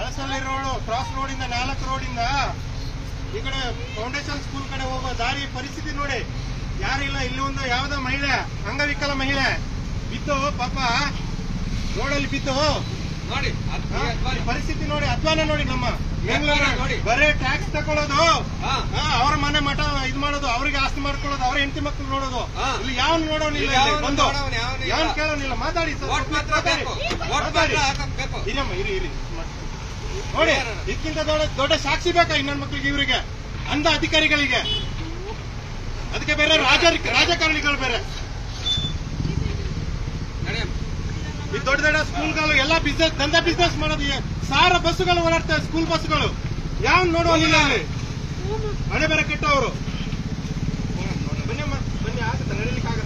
ಕಳಸಲ್ಲಿ road cross road ಇಂದ ನಾಲ್ಕು road ಇಂದ ಈ ಕಡೆ ಫೌಂಡೇಶನ್ ಸ್ಕೂಲ್ ಕಡೆ ಹೋಗೋ ದಾರಿ ಪರಿಸ್ಥಿತಿ ನೋಡಿ ಯಾರಿಲ್ಲ ಇಲ್ಲಿ ಒಂದು ಯಾವ್ದೋ ಮಹಿಳೆ ಅಂಗವಿಕಲ ಮಹಿಳೆ ಬಿದ್ದು ಪಾಪ ರೋಡಲ್ಲಿ ಬಿದ್ದು ನೋಡಿ ಅದ್ ಹಾ, ನೋಡಿ. ಈ ಪರಿಸ್ಥಿತಿ ನೋಡಿ ಅಧ್ವಾನ ನೋಡಿ ನಮ್ಮ ಅಧ್ವಾನ ನೋಡಿ. ಬರೇ ಟ್ಯಾಕ್ಸ್ ತಗೊಳ್ಳೋದು ಹಾ. ಹಾ, ಅವ್ರ ಮನೆ ಮಠ ಇದ್ ಮಾಡೋದು ಅವ್ರಿಗೆ ಆಸ್ತಿ ಮಾಡ್ಕೊಳ್ಳೋದು ಅವ್ರ ಹೆಂಡತಿ ಮಕ್ಳು ನೋಡೋದು ಹಾ. ಇಲ್ಲಿ ಯಾವನ್ ನೋಡೋನಿಲ್ಲ ಇಲ್ಲಿ ಇಲ್ಲಿ ಯಾವನು ಬಂದು ನೋಡೋನು ಯಾವನು ಇಲ್ಲ. ಯಾವನ್ ಕೇಳೋನಿಲ್ಲ ಮಾತಾಡಿ ಸರ್ ಓಟ್ ಮಾತ್ರ ಮಾತಾಡಿ. ಬೇಕು ಓಟ್ ಮಾತಾಡಿ. ಮಾತ್ರ ಹಾಕಬೇಕು ಇರಮ್ಮ ಇರಿ ಇರಿ ನೋಡಿ ಇದಕ್ಕಿಂತ ದೊಡ್ಡ ದೊಡ್ಡ ಸಾಕ್ಷಿ ಬೇಕಾ ಇನ್ನೊಂದ್ ಮಕ್ಳಿಗೆ ಇವರಿಗೆ ಅಂಧ ಅಧಿಕಾರಿಗಳಿಗೆ ಅದಕ್ಕೆ ಬೇರೆ ರಾಜ ರಾಜಕಾರಣಿಗಳು ಬೇರೆ ನಡಿ ಈ ದೊಡ್ಡ ದೊಡ್ಡ ಸ್ಕೂಲ್ಗಳು ಎಲ್ಲ ಬಿಸ್ನೆಸ್ ದಂಧ ಬಿಸ್ನೆಸ್ ಮಾಡೋದು ಈ ಸಾವಿರ ಬಸ್ಸುಗಳು ಓಡಾಡ್ತವೆ ಸ್ಕೂಲ್ ಬಸ್ಗಳು ಯಾವ ನೋಡುವಂಗಿಲ್ಲ ಅಲ್ಲಿ ಹಣೆ ಬೇರೆ ಕೆಟ್ಟವರು ಬನ್ನಿ ಅಮ್ಮ, ಬನ್ನಿ ಆಗುತ್ತೆ ನಡೀಲಿಕ್ಕೆ